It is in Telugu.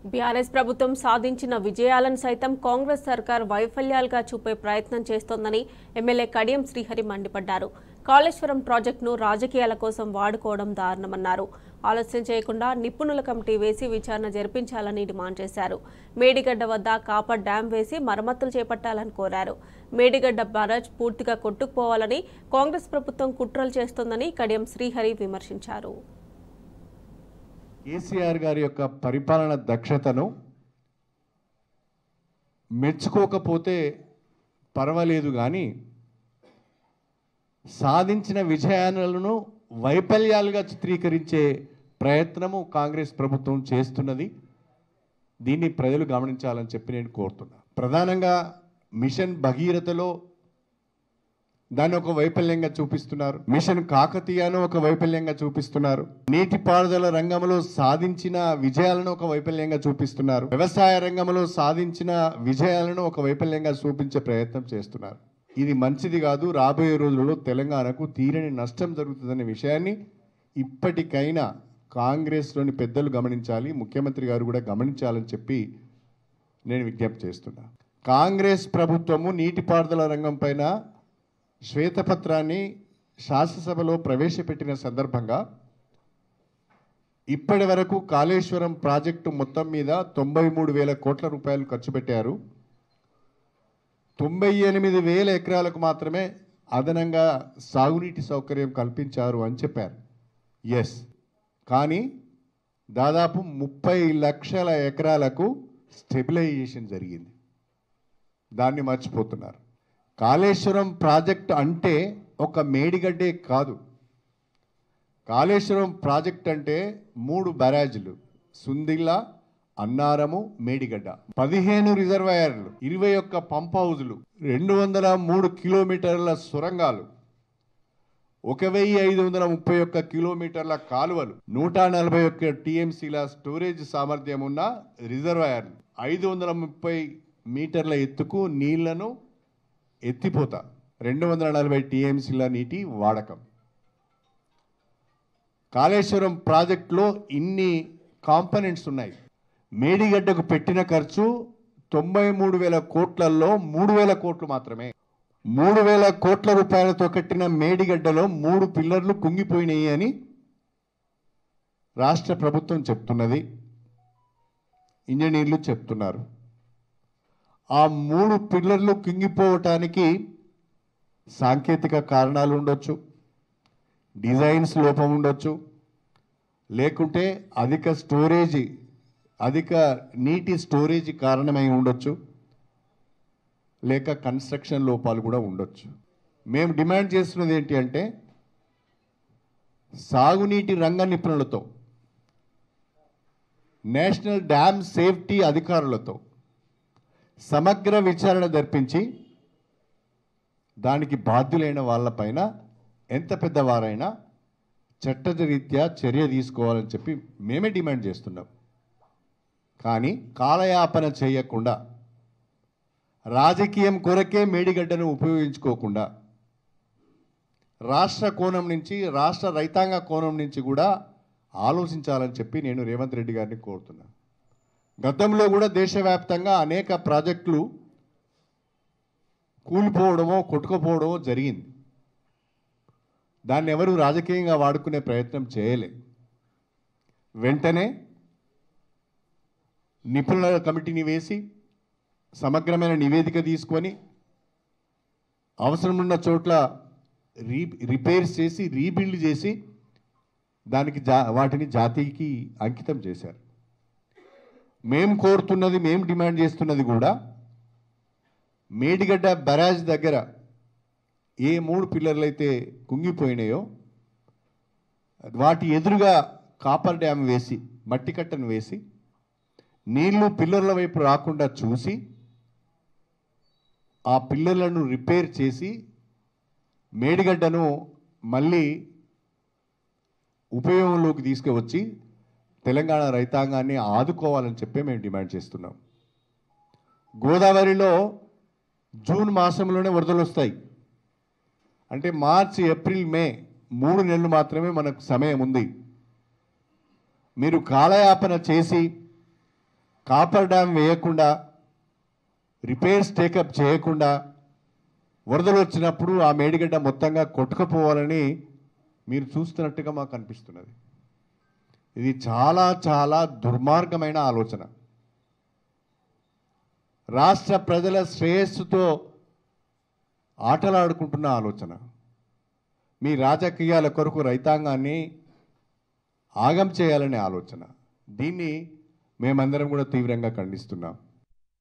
బీఆర్ఎస్ ప్రభుత్వం సాధించిన విజయాలను సైతం కాంగ్రెస్ సర్కార్ వైఫల్యాలుగా చూపే ప్రయత్నం చేస్తోందని ఎమ్మెల్యే కడియం శ్రీహరి మండిపడ్డారు కాళేశ్వరం ప్రాజెక్టును రాజకీయాల కోసం వాడుకోవడం దారుణమన్నారు ఆలస్యం చేయకుండా నిపుణుల కమిటీ వేసి విచారణ జరిపించాలని డిమాండ్ చేశారు మేడిగడ్డ వద్ద కాపర్ డ్యాం వేసి మరమ్మతులు చేపట్టాలని కోరారు మేడిగడ్డ బ్యారేజ్ పూర్తిగా కొట్టుకుపోవాలని కాంగ్రెస్ ప్రభుత్వం కుట్రలు చేస్తోందని కడియం శ్రీహరి విమర్శించారు కేసీఆర్ గారి యొక్క పరిపాలన దక్షతను మెచ్చుకోకపోతే పర్వాలేదు కానీ సాధించిన విజయాలను వైఫల్యాలుగా చిత్రీకరించే ప్రయత్నము కాంగ్రెస్ ప్రభుత్వం చేస్తున్నది దీన్ని ప్రజలు గమనించాలని చెప్పి నేను కోరుతున్నా ప్రధానంగా మిషన్ భగీరథలో దాన్ని ఒక వైఫల్యంగా చూపిస్తున్నారు మిషన్ కాకతీయను ఒక వైఫల్యంగా చూపిస్తున్నారు నీటిపారుదల రంగంలో సాధించిన విజయాలను ఒక వైఫల్యంగా చూపిస్తున్నారు వ్యవసాయ రంగంలో సాధించిన విజయాలను ఒక వైఫల్యంగా చూపించే ప్రయత్నం చేస్తున్నారు ఇది మంచిది కాదు రాబోయే రోజులలో తెలంగాణకు తీరని నష్టం జరుగుతుందనే విషయాన్ని ఇప్పటికైనా కాంగ్రెస్లోని పెద్దలు గమనించాలి ముఖ్యమంత్రి గారు కూడా గమనించాలని చెప్పి నేను విజ్ఞప్తి చేస్తున్నా కాంగ్రెస్ ప్రభుత్వము నీటిపారుదల రంగం పైన శ్వేతపత్రాన్ని శాసనసభలో ప్రవేశపెట్టిన సందర్భంగా ఇప్పటి వరకు కాళేశ్వరం ప్రాజెక్టు మొత్తం మీద తొంభై మూడు వేల కోట్ల రూపాయలు ఖర్చు పెట్టారు తొంభై ఎనిమిది వేల ఎకరాలకు మాత్రమే అదనంగా సాగునీటి సౌకర్యం కల్పించారు అని చెప్పారు ఎస్ కానీ దాదాపు ముప్పై లక్షల ఎకరాలకు స్టెబిలైజేషన్ జరిగింది దాన్ని మర్చిపోతున్నారు కాళేశ్వరం ప్రాజెక్ట్ అంటే ఒక మేడిగడ్డే కాదు కాళేశ్వరం ప్రాజెక్ట్ అంటే మూడు బ్యారాజులు సుందిల్ల అన్నారము మేడిగడ్డ పదిహేను రిజర్వాయర్లు ఇరవై ఒక్క పంప్ హౌజులు రెండు వందల మూడు కిలోమీటర్ల సొరంగాలు ఒక వెయ్యి ఐదు వందల ముప్పై ఒక్క కిలోమీటర్ల కాలువలు నూట నలభై ఒక్క టీఎంసీల స్టోరేజ్ సామర్థ్యం ఉన్న రిజర్వాయర్లు ఐదు వందల ముప్పై మీటర్ల ఎత్తుకు నీళ్లను ఎత్తిపోత రెండు వందల నలభై టీఎంసీల నీటి వాడకం కాళేశ్వరం ప్రాజెక్టులో ఇన్ని కాంపనెంట్స్ ఉన్నాయి మేడిగడ్డకు పెట్టిన ఖర్చు తొంభై మూడు వేల కోట్లలో మూడు వేల కోట్లు మాత్రమే మూడు వేల కోట్ల రూపాయలతో కట్టిన మేడిగడ్డలో మూడు పిల్లర్లు కుంగిపోయినాయి అని రాష్ట్ర ప్రభుత్వం చెప్తున్నది ఇంజనీర్లు చెప్తున్నారు ఆ మూడు పిల్లర్లు కుంగిపోవటానికి సాంకేతిక కారణాలు ఉండొచ్చు డిజైన్స్ లోపం ఉండొచ్చు లేకుంటే అధిక స్టోరేజ్ అధిక నీటి స్టోరేజ్ కారణమై ఉండొచ్చు లేక కన్స్ట్రక్షన్ లోపాలు కూడా ఉండొచ్చు మేము డిమాండ్ చేస్తున్నది ఏంటి అంటే సాగునీటి రంగ నిపుణులతో నేషనల్ డ్యామ్ సేఫ్టీ అధికారులతో సమగ్ర విచారణ జరిపించి దానికి బాధ్యులైన వాళ్ళపైన ఎంత పెద్దవారైనా చట్టరీత్యా చర్య తీసుకోవాలని చెప్పి మేమే డిమాండ్ చేస్తున్నాం కానీ కాలయాపన చేయకుండా రాజకీయం కొరకే మేడిగడ్డను ఉపయోగించుకోకుండా రాష్ట్ర కోణం నుంచి రాష్ట్ర రైతాంగ కోణం నుంచి కూడా ఆలోచించాలని చెప్పి నేను రేవంత్ రెడ్డి గారిని కోరుతున్నాను గతంలో కూడా దేశవ్యాప్తంగా అనేక ప్రాజెక్టులు కూలిపోవడమో కొట్టుకుపోవడమో జరిగింది దాన్ని ఎవరు రాజకీయంగా వాడుకునే ప్రయత్నం చేయలే వెంటనే నిపుణుల కమిటీని వేసి సమగ్రమైన నివేదిక తీసుకొని అవసరం ఉన్న చోట్ల రీ రిపేర్స్ చేసి రీబిల్డ్ చేసి దానికి జా వాటిని జాతీయకి అంకితం చేశారు మేం కోరుతున్నది మేం డిమాండ్ చేస్తున్నది కూడా మేడిగడ్డ బరాజ్ దగ్గర ఏ మూడు పిల్లర్లు అయితే కుంగిపోయినాయో వాటి ఎదురుగా కాపర్ డ్యామ్ వేసి మట్టి కట్టను వేసి నీళ్లు పిల్లర్ల వైపు రాకుండా చూసి ఆ పిల్లర్లను రిపేర్ చేసి మేడిగడ్డను మళ్ళీ ఉపయోగంలోకి తీసుకువచ్చి తెలంగాణ రైతాంగాన్ని ఆదుకోవాలని చెప్పి మేము డిమాండ్ చేస్తున్నాం గోదావరిలో జూన్ మాసంలోనే వరదలు వస్తాయి అంటే మార్చి ఏప్రిల్ మే మూడు నెలలు మాత్రమే మనకు సమయం ఉంది మీరు కాలయాపన చేసి కాపర్ డ్యామ్ వేయకుండా రిపేర్స్ టేకప్ చేయకుండా వరదలు వచ్చినప్పుడు ఆ మేడిగడ్డ మొత్తంగా కొట్టుకుపోవాలని మీరు చూస్తున్నట్టుగా మాకు అనిపిస్తున్నది ఇది చాలా చాలా దుర్మార్గమైన ఆలోచన రాష్ట్ర ప్రజల శ్రేయస్సుతో ఆటలాడుకుంటున్న ఆలోచన మీ రాజకీయాల కొరకు రైతాంగాన్ని ఆగం చేయాలనే ఆలోచన దీన్ని మేమందరం కూడా తీవ్రంగా ఖండిస్తున్నాం